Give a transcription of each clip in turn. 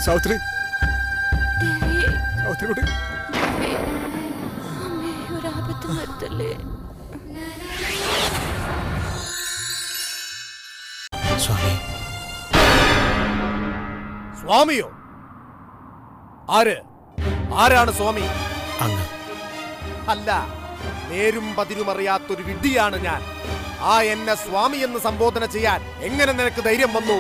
സാവിത്രി ദേവി സാവിത്രി കുട്ടി ദേവി അമ്മേ ഒരാപത്തും വരുത്തല്ലേ സ്വാമി സ്വാമിയോ ആര് ആരാണ് സ്വാമി അങ്ങ് അല്ല നേരും പതിരുമറിയാത്തൊരു വിഡ്ഢിയാണ് ഞാൻ ആ എന്നെ സ്വാമി എന്ന് സംബോധന ചെയ്യാൻ എങ്ങനെ നിനക്ക് ധൈര്യം വന്നു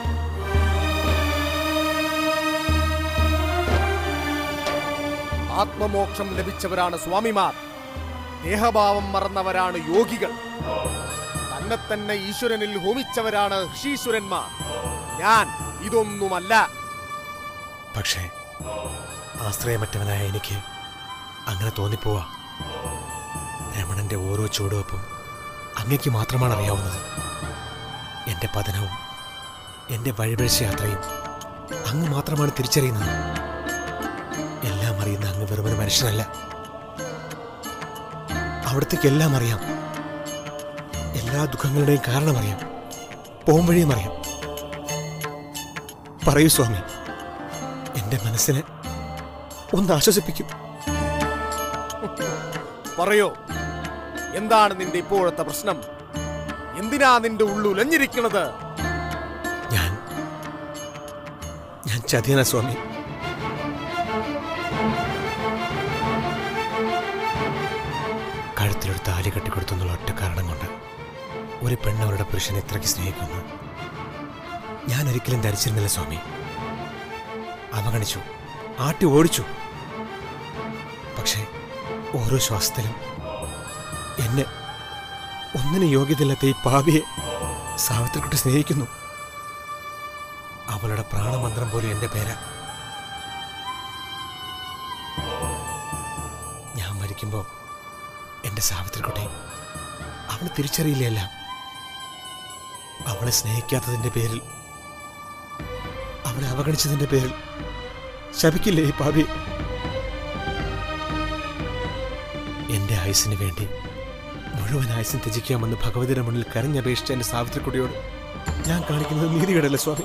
ആത്മമോക്ഷം ലഭിച്ചവരാണ് സ്വാമിമാർ ദേഹഭാവം മറന്നവരാണ് യോഗികൾ തന്നെ തന്നെ ഈശ്വരനിൽ ഹോമിച്ചവരാണ് ഋഷീശ്വരന്മാർ ഞാൻ ഇതൊന്നുമല്ല പക്ഷേ ആശ്രയമറ്റവനായ എനിക്ക് അങ്ങനെ തോന്നിപ്പോവാ രമണന്റെ ഓരോ ചുവടുവെപ്പും അങ്ങയ്ക്ക് മാത്രമാണ് അറിയാവുന്നത് എൻ്റെ പതനവും എൻ്റെ വഴിപഴിച്ച യാത്രയും അങ്ങ് മാത്രമാണ് തിരിച്ചറിയുന്നത് എല്ലാം അറിയുന്ന അങ്ങ് വെറുമൊരു മനുഷ്യനല്ല അവിടത്തേക്ക് എല്ലാം അറിയാം എല്ലാ ദുഃഖങ്ങളുടെയും കാരണമറിയാം പോം വഴിയും അറിയാം പറയൂ സ്വാമി എന്റെ മനസ്സിനെ ഒന്ന് ആശ്വസിപ്പിക്കും പറയോ എന്താണ് നിന്റെ ഇപ്പോഴത്തെ പ്രശ്നം എന്തിനാ നിന്റെ ഉള്ളുലഞ്ഞിരിക്കണത് ഞാൻ ഞാൻ ചതിയന സ്വാമി കഴുത്തിലൊരു താലി കെട്ടിക്കൊടുത്തെന്നുള്ള ഒറ്റ കാരണം കൊണ്ട് ഒരു പെണ്ണ് അവരുടെ പുരുഷനെ ഇത്രയ്ക്ക് സ്നേഹിക്കുന്നു ഞാൻ ഒരിക്കലും ധരിച്ചിരുന്നില്ല സ്വാമി അവഗണിച്ചു ആട്ടി ഓടിച്ചു പക്ഷേ ഓരോ ശ്വാസത്തിലും എന്നെ ഒന്നിനും യോഗ്യതയില്ലാത്ത ഈ പാപിയെ സാവിത്രിക്കുട്ടി സ്നേഹിക്കുന്നു അവളുടെ പ്രാണമന്ത്രം പോലും എന്റെ പേരാ ഞാൻ മരിക്കുമ്പോ എന്റെ സാവിത്രിക്കുട്ടി അവൾ തിരിച്ചറിയില്ല എല്ലാം അവളെ സ്നേഹിക്കാത്തതിന്റെ പേരിൽ അവളെ അവഗണിച്ചതിന്റെ പേരിൽ ശപിക്കില്ലേ ഈ പാപി എന്റെ ആയുസിന് വേണ്ടി മുഴുവൻ ആയുസും ത്യജിക്കാമെന്ന് ഭഗവതിയുടെ മുന്നിൽ കരഞ്ഞപേക്ഷിച്ച എന്റെ സാവിത്രിക്കുട്ടിയോട് ഞാൻ കാണിക്കുന്നത് നീതികേടല്ലേ സ്വാമി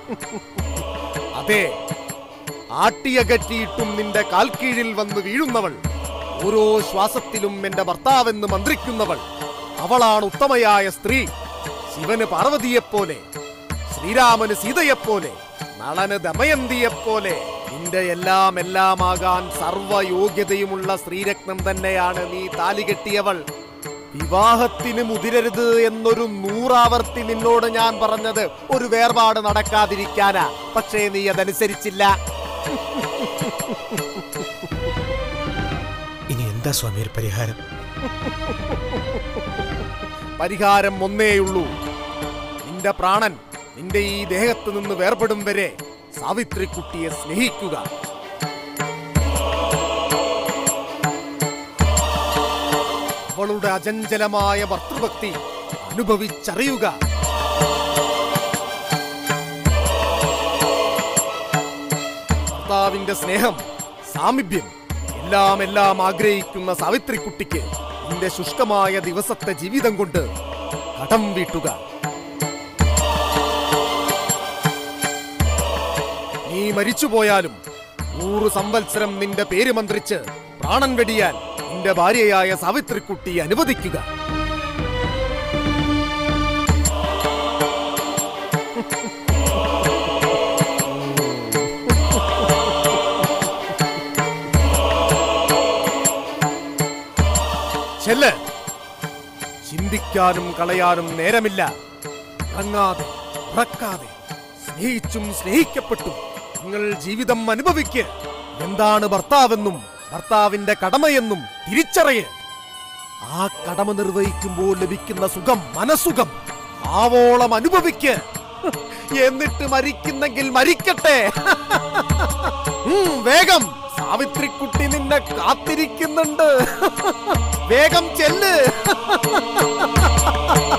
അതെ ആട്ടിയകറ്റിയിട്ടും നിന്റെ കാൽക്കീഴിൽ വന്ന് വീഴുന്നവൾ ഓരോ ശ്വാസത്തിലും എന്റെ ഭർത്താവെന്ന് മന്ത്രിക്കുന്നവൾ അവളാണ് ഉത്തമയായ സ്ത്രീ ശിവന് പാർവതിയെപ്പോലെ ശ്രീരാമന് സീതയെപ്പോലെ നളന് ദമയന്തിയെപ്പോലെ നിന്റെ എല്ലാം എല്ലാമാകാൻ സർവയോഗ്യതയുമുള്ള ശ്രീരത്നം തന്നെയാണ് നീ താലി കെട്ടിയവൾ വിവാഹത്തിന് മുതിരരുത് എന്നൊരു നൂറാവർത്തി നിന്നോട് ഞാൻ പറഞ്ഞത് ഒരു വേർപാട് നടക്കാതിരിക്കാനാ പക്ഷേ നീ അതനുസരിച്ചില്ല ഇനി എന്താ സ്വാമി ഒരു പരിഹാരം പരിഹാരം ഒന്നേയുള്ളൂ നിന്റെ പ്രാണൻ നിന്റെ ഈ ദേഹത്ത് നിന്ന് വേർപെടും വരെ സാവിത്രിക്കുട്ടിയെ സ്നേഹിക്കുക അവളുടെ അചഞ്ചലമായ ഭർത്തൃഭക്തി അനുഭവിച്ചറിയുക ഭർത്താവിന്റെ സ്നേഹം സാമീപ്യം എല്ലാം എല്ലാം ആഗ്രഹിക്കുന്ന സാവിത്രിക്കുട്ടിക്ക് നിന്റെ ശുഷ്കമായ ദിവസത്തെ ജീവിതം കൊണ്ട് കടം വീട്ടുക നീ മരിച്ചുപോയാലും നൂറ് സംവത്സരം നിന്റെ പേര് മന്ത്രിച്ച് പ്രാണൻ വെടിയാൻ നിന്റെ ഭാര്യയായ സാവിത്രിക്കുട്ടി അനുവദിക്കുക ചെല്ല് ചിന്തിക്കാനും കളയാനും നേരമില്ല ഉറങ്ങാതെ ഉറക്കാതെ സ്നേഹിച്ചും സ്നേഹിക്കപ്പെട്ടും നിങ്ങൾ ജീവിതം അനുഭവിക്ക് എന്താണ് ഭർത്താവെന്നും ഭർത്താവിന്റെ കടമയെന്നും തിരിച്ചറിയ് ആ കടമ നിർവഹിക്കുമ്പോൾ ലഭിക്കുന്ന സുഖം മനസുഖം ആവോളം അനുഭവിക്ക് എന്നിട്ട് മരിക്കുന്നെങ്കിൽ മരിക്കട്ടെ ഉം, വേഗം സാവിത്രിക്കുട്ടി നിന്നെ കാത്തിരിക്കുന്നുണ്ട് വേഗം ചെല്ല്